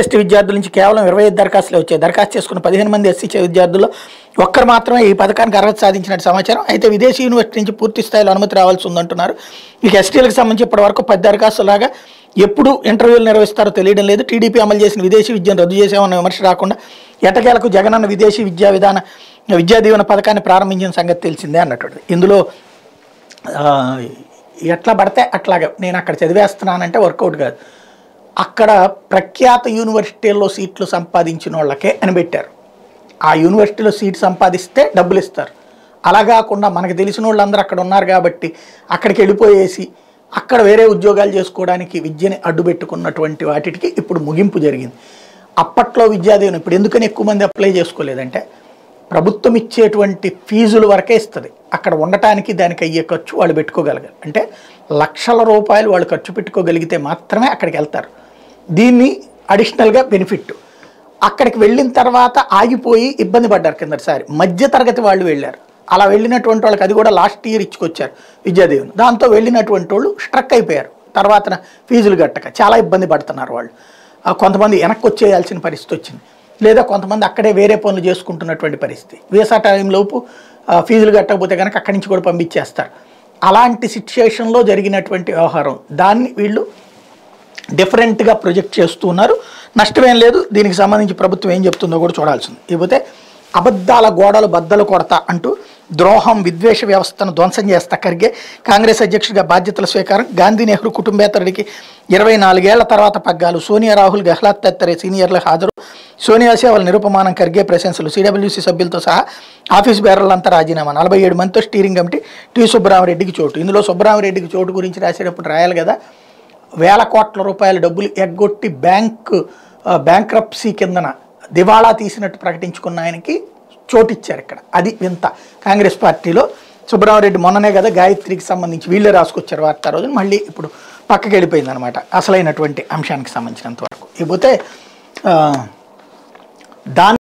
ST విద్యార్థుల నుంచి కేవలం ఇరవై ఐదు దరఖాస్తులు వచ్చాయి దరఖాస్తు చేసుకున్న పదిహేను మంది ఎస్సీ విద్యార్థుల్లో ఒక్కరు మాత్రమే ఈ పథకానికి అర్హత సాధించినట్టు సమాచారం అయితే విదేశీ యూనివర్సిటీ నుంచి పూర్తి స్థాయిలో అనుమతి రావాల్సి ఉందంటున్నారు ఇక ఎస్టీలకు సంబంధించి ఇప్పటి వరకు పది దరఖాస్తులాగా ఎప్పుడు ఇంటర్వ్యూలు నిర్వహిస్తారో తెలియడం లేదు టీడీపీ అమలు చేసిన విదేశీ విద్యను రద్దు చేసామన్న విమర్శ రాకుండా ఎటకేలకు జగనన్న విదేశీ విద్యా విధాన విద్యా దీవెన పథకాన్ని ప్రారంభించిన సంగతి తెలిసిందే అన్నట్టు ఇందులో ఆ, ఎట్లా పడితే అట్లాగా నేను అక్కడ చదివేస్తున్నానంటే వర్కౌట్ కాదు అక్కడ ప్రఖ్యాత యూనివర్సిటీల్లో సీట్లు సంపాదించిన వాళ్ళకే అని పెట్టారు ఆ యూనివర్సిటీలో సీట్ సంపాదిస్తే డబ్బులు ఇస్తారు అలా కాకుండా మనకు తెలిసిన వాళ్ళందరూ అక్కడ ఉన్నారు కాబట్టి అక్కడికి వెళ్ళిపోయేసి అక్కడ వేరే ఉద్యోగాలు చేసుకోవడానికి విద్యని అడ్డుపెట్టుకున్నటువంటి వాటికి ఇప్పుడు ముగింపు జరిగింది అప్పట్లో విద్యాదీవెన ఇప్పుడు ఎందుకని ఎక్కువ మంది అప్లై చేసుకోలేదంటే ప్రభుత్వం ఇచ్చేటువంటి ఫీజుల వరకే ఇస్తుంది అక్కడ ఉండటానికి దానికి అయ్యే ఖర్చు వాళ్ళు పెట్టుకోగలగాలి అంటే లక్షల రూపాయలు వాళ్ళు ఖర్చు పెట్టుకోగలిగితే మాత్రమే అక్కడికి వెళ్తారు దీన్ని అడిషనల్గా బెనిఫిట్ అక్కడికి వెళ్ళిన తర్వాత ఆగిపోయి ఇబ్బంది పడ్డారు కిందటిసారి మధ్య తరగతి వాళ్ళు వెళ్ళారు అలా వెళ్ళినటువంటి వాళ్ళకి అది కూడా లాస్ట్ ఇయర్ ఇచ్చుకొచ్చారు విద్యాదేవిని దాంతో వెళ్ళినటువంటి వాళ్ళు స్ట్రక్ అయిపోయారు తర్వాత ఫీజులు కట్టక చాలా ఇబ్బంది పడుతున్నారు వాళ్ళు ఆ, కొంతమంది వెనక్కి వచ్చేయాల్సిన పరిస్థితి వచ్చింది లేదా కొంతమంది అక్కడే వేరే పనులు చేసుకుంటున్నటువంటి పరిస్థితి వీసా టైంలోపు ఆ, ఫీజులు కట్టకపోతే కనుక అక్కడి నుంచి కూడా పంపించేస్తారు అలాంటి సిచ్యుయేషన్లో జరిగినటువంటి వ్యవహారం దాన్ని వీళ్ళు డిఫరెంట్గా ప్రొజెక్ట్ చేస్తూ ఉన్నారు నష్టమేం లేదు దీనికి సంబంధించి ప్రభుత్వం ఏం చెప్తుందో కూడా చూడాల్సింది ఇకపోతే అబద్ధాల గోడలు బద్దలు కొడతా అంటూ ద్రోహం విద్వేష వ్యవస్థను ధ్వంసం చేస్తా ఖర్గే కాంగ్రెస్ అధ్యక్షుడిగా బాధ్యతల స్వీకారం గాంధీ నెహ్రూ కుటుంబేతరుడికి ఇరవై నాలుగేళ్ల తర్వాత పగ్గాలు సోనియా రాహుల్ గెహ్లాత్ తదితర సీనియర్ల హాజరు సోనియా సేవల నిరుపమానం ఖర్గే ప్రశంసలు సిడబ్ల్యూసీ సభ్యులతో సహా ఆఫీస్ బేరర్లంతా రాజీనామా నలభై ఏడు మందితో స్టీరింగ్ కమిటీ టి సుబ్బరామరెడ్డికి చోటు ఇందులో సుబ్బరామరెడ్డికి చోటు గురించి రాసేటప్పుడు రాయాలి కదా వేల కోట్ల రూపాయల డబ్బులు ఎగ్గొట్టి బ్యాంక్ బ్యాంక్రప్సీ కిందన దివాళా తీసినట్టు ప్రకటించుకున్న ఆయనకి చోటిచ్చారు ఇక్కడ అది వింత కాంగ్రెస్ పార్టీలో సుబ్రహ్మరెడ్డి మొన్ననే కదా గాయత్రికి సంబంధించి వీళ్ళే రాసుకొచ్చారు వార్తా రోజున మళ్ళీ ఇప్పుడు పక్కకి వెళ్ళిపోయింది అనమాట అసలైనటువంటి అంశానికి సంబంధించినంత వరకు ఇకపోతే ఆ, దాని